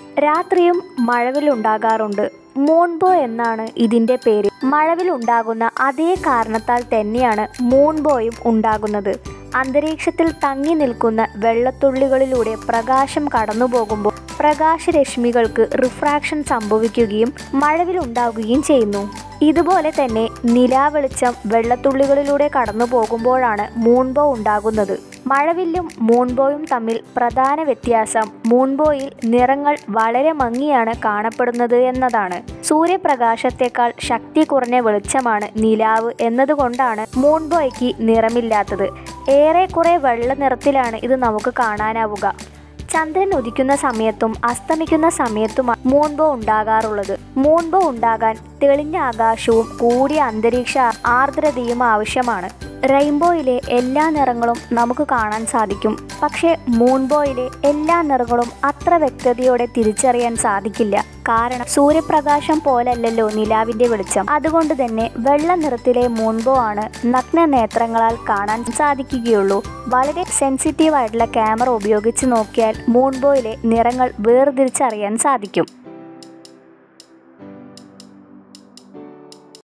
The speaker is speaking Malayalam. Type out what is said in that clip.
രാത്രിയും മഴവിലുണ്ടാകാറുണ്ട് മൂൺബോ എന്നാണ് ഇതിൻ്റെ പേര് മഴവിലുണ്ടാകുന്ന അതേ കാരണത്താൽ തന്നെയാണ് മൂൺബോയും ഉണ്ടാകുന്നത് അന്തരീക്ഷത്തിൽ തങ്ങി നിൽക്കുന്ന വെള്ളത്തുള്ളികളിലൂടെ പ്രകാശം കടന്നു പോകുമ്പോൾ പ്രകാശരശ്മികൾക്ക് റിഫ്രാക്ഷൻ സംഭവിക്കുകയും മഴവിലുണ്ടാകുകയും ചെയ്യുന്നു ഇതുപോലെ തന്നെ നിലാവെളിച്ചം വെള്ളത്തുള്ളികളിലൂടെ കടന്നു പോകുമ്പോഴാണ് മൂൺബോ ഉണ്ടാകുന്നത് മഴവില്ലും മൂൺബോയും തമ്മിൽ പ്രധാന വ്യത്യാസം മൂൺബോയിൽ നിറങ്ങൾ വളരെ മങ്ങിയാണ് കാണപ്പെടുന്നത് എന്നതാണ് സൂര്യപ്രകാശത്തേക്കാൾ ശക്തി കുറഞ്ഞ വെളിച്ചമാണ് നിലാവ് എന്നതുകൊണ്ടാണ് മൂൺബോയ്ക്ക് നിറമില്ലാത്തത് ഏറെക്കുറെ വെള്ള നിറത്തിലാണ് ഇത് നമുക്ക് കാണാനാവുക ചന്ദ്രൻ ഉദിക്കുന്ന സമയത്തും അസ്തമിക്കുന്ന സമയത്തുമാണ് മൂൺബോ ഉണ്ടാകാറുള്ളത് മൂൺബോ ഉണ്ടാകാൻ തെളിഞ്ഞ ആകാശവും കൂടിയ അന്തരീക്ഷ ആർദ്രതയും ആവശ്യമാണ് റെയിൻബോയിലെ എല്ലാ നിറങ്ങളും നമുക്ക് കാണാൻ സാധിക്കും പക്ഷേ മൂൺബോയിലെ എല്ലാ നിറങ്ങളും അത്ര വ്യക്തതയോടെ തിരിച്ചറിയാൻ സാധിക്കില്ല കാരണം സൂര്യപ്രകാശം പോലല്ലല്ലോ നിലാവിന്റെ വെളിച്ചം അതുകൊണ്ട് തന്നെ വെള്ള നിറത്തിലെ മൂൺബോ ആണ് നഗ്ന നേത്രങ്ങളാൽ കാണാൻ സാധിക്കുകയുള്ളൂ വളരെ സെൻസിറ്റീവ് ആയിട്ടുള്ള ക്യാമറ ഉപയോഗിച്ച് നോക്കിയാൽ മൂൺബോയിലെ നിറങ്ങൾ വേർതിരിച്ചറിയാൻ സാധിക്കും